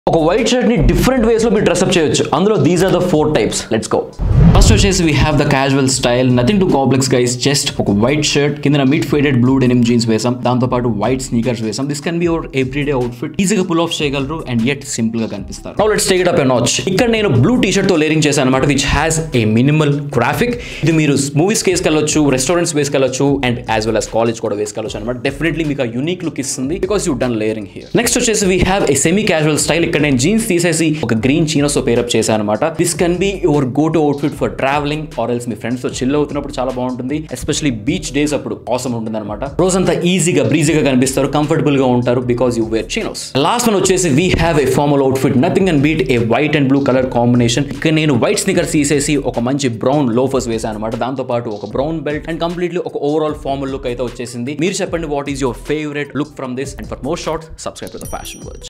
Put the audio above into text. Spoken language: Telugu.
ఒక వైట్ షర్ట్ ని డిఫరెంట్ వేస్ లో మీరు డ్రెస్అప్ చేయొచ్చు అందులో these are the four types let's go first వచ్చేసి we have the casual style nothing too complex guys just ఒక వైట్ షర్ట్ కింద mid faded blue denim jeans వేసాం దాంతో పాటు వైట్ స్నీకర్స్ వేసాం this can be your everyday outfit ఈజీగా పుల్ ఆఫ్ చేయగలరు అండ్ యెట్ సింపుల్ గా కనిపిస్తారు now let's take it up a notch ఇక్కడ నేను బ్లూ టీ షర్ట్ తో లేరింగ్ చేశాను అనమాట which has a minimal graphic ఇది మీరు మూవీస్ వేసుకెళ్ళొచ్చు రెస్టారెంట్స్ వేసుకెళ్ళొచ్చు and as well as college కూడా వేసుకెళ్ళొచ్చు అనమాట డెఫినెట్లీ మీకు ఆ యూనిక్ లుక్ ఇస్తుంది because you done layering here next వచ్చేసి we have a semi casual style ఇక్కడ నేను జీన్స్ తీసేసి ఒక గ్రీన్ చీనోస్ తో పేరప్ చేశాను అనమాట this can be your go to outfit for travelling or else మీ ఫ్రెండ్స్ తో చిల్ అవుతున్నప్పుడు చాలా బాగుంటుంది ఎస్పెషలీ బీచ్ డేస్ అప్పుడు అవసరం ఉంటుంది అనమాట రోజంతా ఈజీగా బ్రీజీగా కనిపిస్తారు కంఫర్టబుల్ గా ఉంటారు because you wear chinos last one వచ్చేసి we have a formal outfit nothing and beat a white and blue colour combination ఇక్కడ నేను వైట్ స్నికర్స్ తీసేసి ఒక మంచి బ్రౌన్ లోఫర్స్ వేసాను అనమాట దాంతో పాటు ఒక బ్రౌన్ బెల్ట్ అండ్ కంప్లీట్లీ ఒక ఓవరాల్ ఫార్మల్ లుక్ అయితే వచ్చేసింది మీరు చెప్పండి what is your favourite look from this and for more short subscribe to the fashion words